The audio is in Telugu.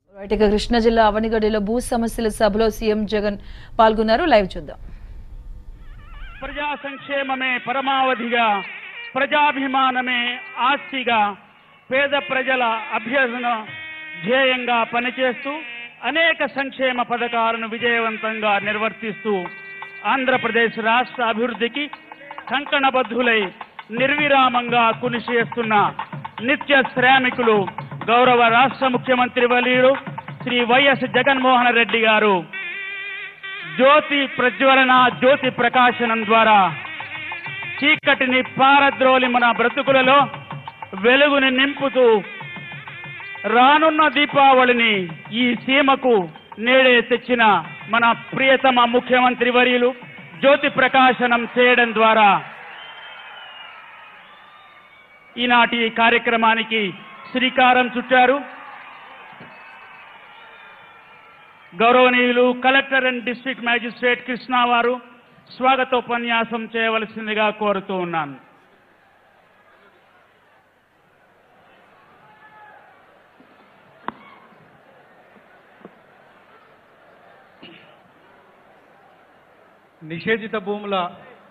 రైట్ ఇక కృష్ణా జిల్లా అవనిగడ్డలో భూ సమస్యల సభలో సీఎం జగన్ పాల్గొన్నారు లైవ్ చూద్దాం ప్రజా సంక్షేమమే పరమావధిగా ప్రజాభిమానమే ఆస్తిగా పేద ప్రజల అభ్యర్థన ధ్యేయంగా పనిచేస్తూ అనేక సంక్షేమ పథకాలను విజయవంతంగా నిర్వర్తిస్తూ ఆంధ్రప్రదేశ్ రాష్ట్ర అభివృద్ధికి కంకణబద్ధులై నిర్విరామంగా కృషి చేస్తున్న నిత్య శ్రామికులు గౌరవ రాష్ట్ర ముఖ్యమంత్రి వర్యులు శ్రీ వైఎస్ జగన్మోహన్ రెడ్డి గారు జ్యోతి ప్రజ్వలన జ్యోతి ప్రకాశనం ద్వారా చీకటిని పారద్రోలి మన బ్రతుకులలో వెలుగుని నింపుతూ రానున్న దీపావళిని ఈ సీమకు నేడే తెచ్చిన మన ప్రియతమ ముఖ్యమంత్రి వర్యులు జ్యోతి ప్రకాశనం చేయడం ద్వారా ఈనాటి ఈ కార్యక్రమానికి శ్రీకారం చుట్టారు గౌరవనీయులు collector and district magistrate Krishna వారు స్వాగతోపన్యాసం చేయవలసిందిగా కోరుతూ ఉన్నాను నిషేధిత భూముల